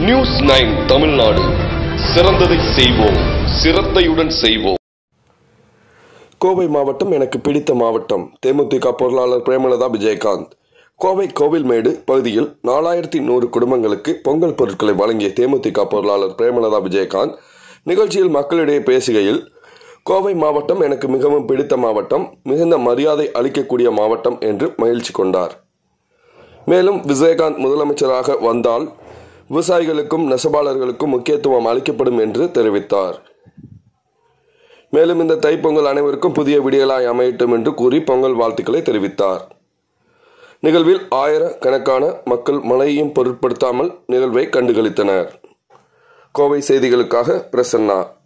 news nine Tamil Nadu சிறந்ததை செய்வோம் சிரத்தையுடன் செய்வோம் கோவை மாவட்டம் எனக்கு பிடித்த மாவட்டம் தேமுதிக பொருளாளர் பிரேமலதா விஜயகாந்த் கோவை கோவில்மேடு பகுதியில் நாலாயிரத்தி நூறு குடும்பங்களுக்கு பொங்கல் பொருட்களை வழங்கிய தேமுதிக பொருளாளர் பிரேமலதா விஜயகாந்த் நிகழ்ச்சியில் மக்களிடையே பேசுகையில் கோவை மாவட்டம் எனக்கு மிகவும் பிடித்த மாவட்டம் மிகுந்த மரியாதை அளிக்கக்கூடிய மாவட்டம் என்று மகிழ்ச்சி கொண்டார் மேலும் விஜயகாந்த் முதலமைச்சராக வந்தால் விவசாயிகளுக்கும் நெசவாளர்களுக்கும் முக்கியத்துவம் அளிக்கப்படும் என்று தெரிவித்தார் மேலும் இந்த தைப்பொங்கல் அனைவருக்கும் புதிய விடியலாய் அமையட்டும் என்று கூறி பொங்கல் வாழ்த்துக்களை தெரிவித்தார் நிகழ்வில் ஆயிரக்கணக்கான மக்கள் மழையையும் பொருட்படுத்தாமல் நிகழ்வை கண்டுகளித்தனர் கோவை செய்திகளுக்காக பிரசன்னா